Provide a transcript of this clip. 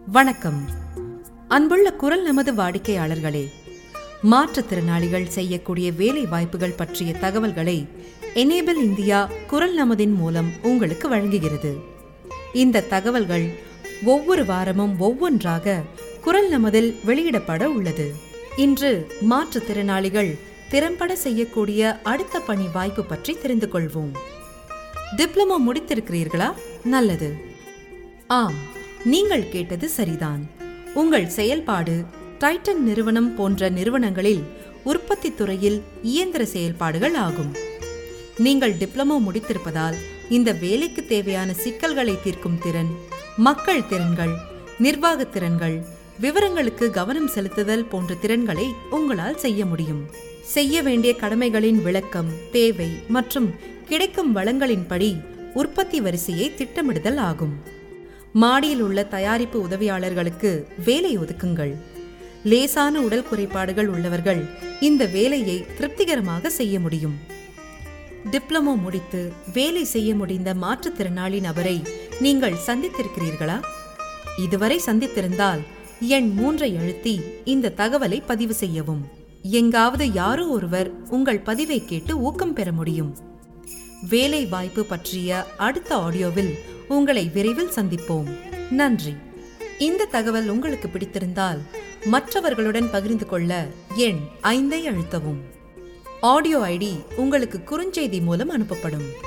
வணக்கம் அன்புள்ள குரல் நமது வாடிக்கையாளர்களே மாற்றுத்திறனாளிகள் செய்யக்கூடிய வேலை வாய்ப்புகள் பற்றிய தகவல்களை எனேபிள் இந்தியா குரல் நமதின் மூலம் உங்களுக்கு வழங்குகிறது இந்த தகவல்கள் ஒவ்வொரு வாரமும் ஒவ்வொன்றாக குரல் நமதில் வெளியிடப்பட உள்ளது இன்று மாற்றுத்திறனாளிகள் திறம்பட செய்யக்கூடிய அடுத்த பணி வாய்ப்பு பற்றி தெரிந்து கொள்வோம் டிப்ளமோ முடித்திருக்கிறீர்களா நல்லது ஆம் நீங்கள் கேட்டது சரிதான் உங்கள் செயல்பாடு டைட்டன் நிறுவனம் போன்ற நிறுவனங்களில் உற்பத்தி துறையில் இயந்திர செயல்பாடுகள் ஆகும் நீங்கள் டிப்ளமோ முடித்திருப்பதால் இந்த வேலைக்கு தேவையான சிக்கல்களை தீர்க்கும் திறன் மக்கள் திறன்கள் நிர்வாகத் திறன்கள் விவரங்களுக்கு கவனம் செலுத்துதல் போன்ற திறன்களை உங்களால் செய்ய முடியும் செய்ய வேண்டிய கடமைகளின் விளக்கம் தேவை மற்றும் கிடைக்கும் வளங்களின்படி உற்பத்தி வரிசையை திட்டமிடுதல் ஆகும் மாடியில் உள்ள தயாரிப்பு உதவியாளர்களுக்கு வேலை ஒதுக்குங்கள் லேசான உடல் குறைபாடுகள் உள்ளவர்கள் இந்த வேலையை திருப்திகரமாக செய்ய முடியும் டிப்ளமோ முடித்து வேலை செய்ய முடிந்த மாற்றுத்திறனாளி நபரை நீங்கள் சந்தித்திருக்கிறீர்களா இதுவரை சந்தித்திருந்தால் எண் மூன்றை அழுத்தி இந்த தகவலை பதிவு செய்யவும் எங்காவது யாரோ ஒருவர் உங்கள் பதிவை கேட்டு ஊக்கம் பெற முடியும் வேலை வாய்ப்பு பற்றிய அடுத்த ஆடியோவில் உங்களை விரைவில் சந்திப்போம் நன்றி இந்த தகவல் உங்களுக்கு பிடித்திருந்தால் மற்றவர்களுடன் பகிர்ந்து கொள்ள எண் ஐந்தை அழுத்தவும் ஆடியோ ஐடி உங்களுக்கு குறுஞ்செய்தி மூலம் அனுப்பப்படும்